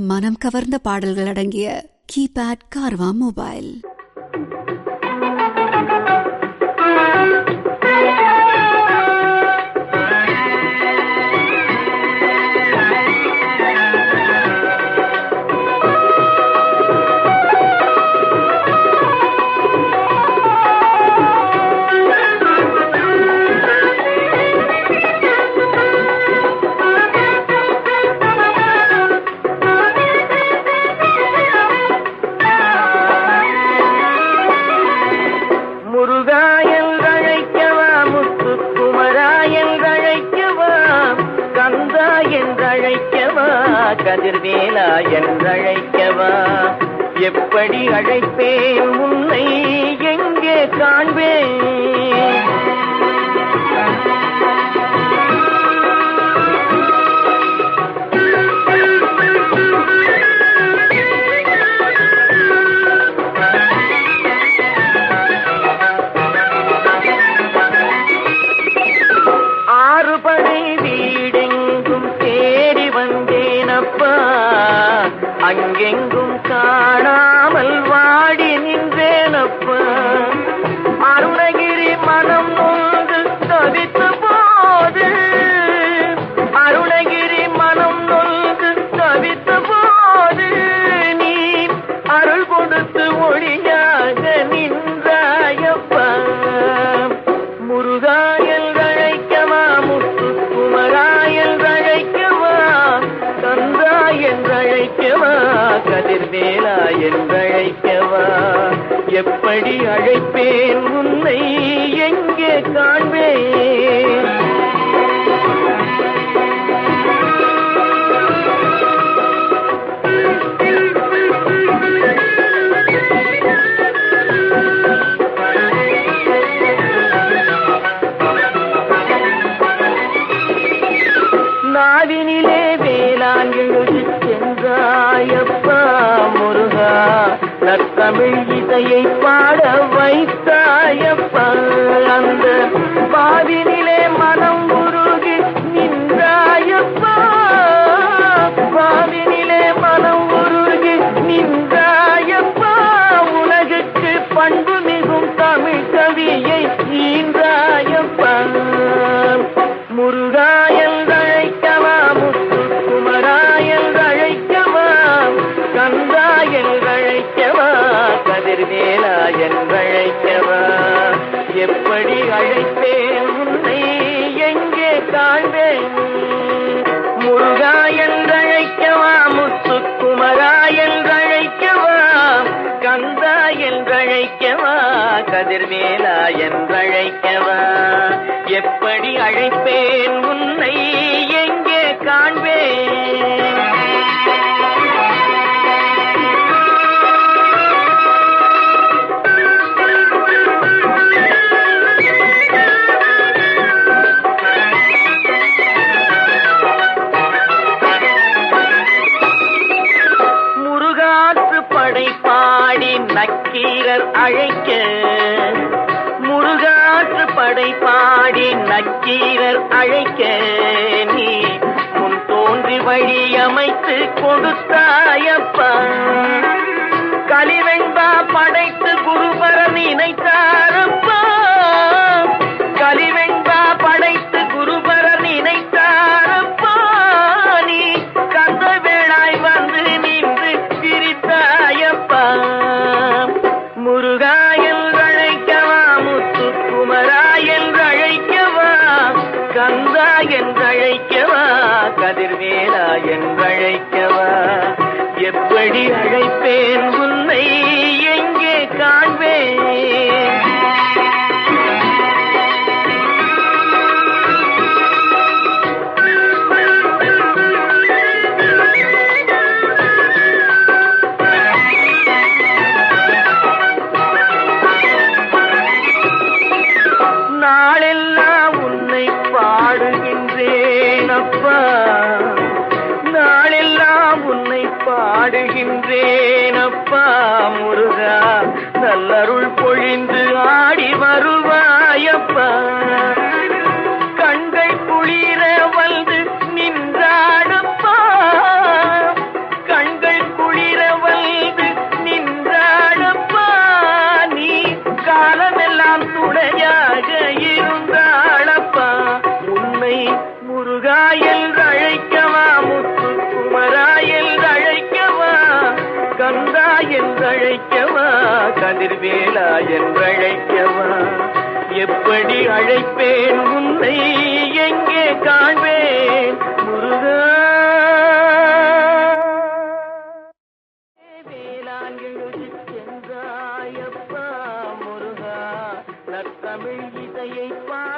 மனம் கவர்ந்த பாடல்கள் அடங்கிய கீபேட் கார்வா மொபைல் முருகா என்றழைக்கவா முத்துக்குமரா என்றழைக்கவா கந்தா என்றழைக்கவா கதிர்வேலா என்றழைக்கவா எப்படி அழைப்பேன் உன்னை எங்கே காண்பேன் ஆறுபடை வீடெங்கும் தேடி வந்தேனப்பா அங்கெங்கும் காணாமல் வாடி நின்றேனப்பா அருணகிரி மனம் நொந்து தவித்த போது அருணகிரி மனம் நொந்து தவித்த போது நீ அருள் கொடுத்து ஒளியாக நின்றாயப்பா முருகா என்றழைக்கவா முத்துக்குமரா என்றழைக்கவா கந்தா என்றழைக்கவா கதிர்வேலா என்றழைக்கவா எப்படி அழைப்பேன் உன்னை எங்கே காண்பேன் நாவினிலே வேளாண் எழுதி சென்றாயப்பா முருகா நத்தமிழ் இசையை பாட வைத்தாயப்பா அந்த பாவினிலே மனம் உருகி நின்றாயப்பா பாவினிலே மனம் உருகி நின்றாயப்பா உலகுக்கு பண்பு மிகும் தமிழ் கவியை ஈன்றாயப்பா முருகா என்றழைக்கவா முத்துக்குமரா என்றழைக்கவா கந்தா என்றழைக்கவா கதிர்வேலா என்றழைக்கவா எப்படி அழைப்பேன் உன்னை எங்கே காண்பேன் முருகா என்றழைக்கவா முத்துக்குமரா என்றழைக்கவா கந்தா என்றழைக்கவா கதிர்வேலா என்றழைக்கவா எப்படி அழைப்பேன் உன்னை எங்கே காண்பேன் முருகாற்று படை பாடி நக்கீரர் அழைக்க முருகாற்று படை பாடி நக்கீரர் அழைக்க நீ முன் தோன்றி வழி அமைத்து கொடுத்தாயப்பா கலிவெண்பா படைத்து குருபர நினைத்தாரப்பா கலிவெண்பா படைத்து குருபர நினைத்தாரப்பா நீ கந்த வேளாய் வந்து நின்று சிரித்தாயப்பா முருகா என்றழைக்கவா முத்துக்குமரா என்றழைக்கவா கந்தா என்றழைக்கவா கதிர்வேலா என்றழைக்கவா எப்படி அழைப்பேன் உன்னை எங்கே காண்பேன் நாளெல்லாம் உன்னை பாடுகின்றேன் அப்பா நாளெல்லாம் உன்னை பாடுகின்றேன் அப்பா முருகா நல்லருள் பொழிந்து ஆடி வருவாயப்பா கண்கள் குளிர வந்து நின்றாடப்பா கண்கள் கதிர்வேலா என்றழைக்கவா எப்படி அழைப்பேன் உன்னை எங்கே காண்பேன் முருகா வேளாண் எழுதி சென்றாயப்பா முருகா நத்தமிழ் இசையை பாட